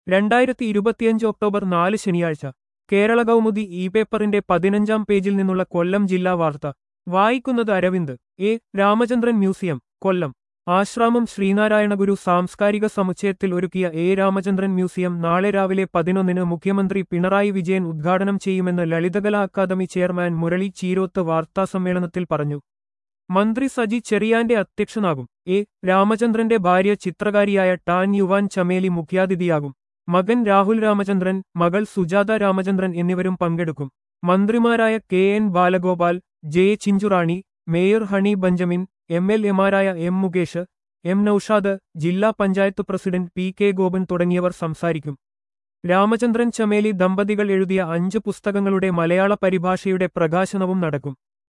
രണ്ടായിരത്തി ഇരുപത്തിയഞ്ച് ഒക്ടോബർ നാല് ശനിയാഴ്ച കേരള കൗമുദി ഇ പേപ്പറിന്റെ പതിനഞ്ചാം പേജിൽ നിന്നുള്ള കൊല്ലം ജില്ലാ വാർത്ത വായിക്കുന്നത് അരവിന്ദ് എ രാമചന്ദ്രൻ മ്യൂസിയം കൊല്ലം ആശ്രാമം ശ്രീനാരായണ ഗുരു സാംസ്കാരിക സമുച്ചയത്തിൽ ഒരുക്കിയ എ രാമചന്ദ്രൻ മ്യൂസിയം നാളെ രാവിലെ പതിനൊന്നിന് മുഖ്യമന്ത്രി പിണറായി വിജയൻ ഉദ്ഘാടനം ചെയ്യുമെന്ന് ലളിതകലാ അക്കാദമി ചെയർമാൻ മുരളി ചീരോത്ത് വാർത്താസമ്മേളനത്തിൽ പറഞ്ഞു മന്ത്രി സജി ചെറിയാന്റെ അധ്യക്ഷനാകും എ രാമചന്ദ്രന്റെ ഭാര്യ ചിത്രകാരിയായ ടാൻ യുവാൻ ചമേലി മുഖ്യാതിഥിയാകും മകൻ രാഹുൽ രാമചന്ദ്രൻ മകൾ സുജാത രാമചന്ദ്രൻ എന്നിവരും പങ്കെടുക്കും മന്ത്രിമാരായ K N Balagopal J Chinchurani mayor Honey Benjamin M L എമാരായ എം മുകേഷ് എം നൌഷാദ് ജില്ലാ panchayat president P K Gopan തുടങ്ങിയവർ സംസാരിക്കും രാമചന്ദ്രൻ ചമേലി ദമ്പതികൾ എഴുതിയ അഞ്ച് പുസ്തകങ്ങളുടെ മലയാള പരിഭാഷയുടെ പ്രകാശനവും നടക്കും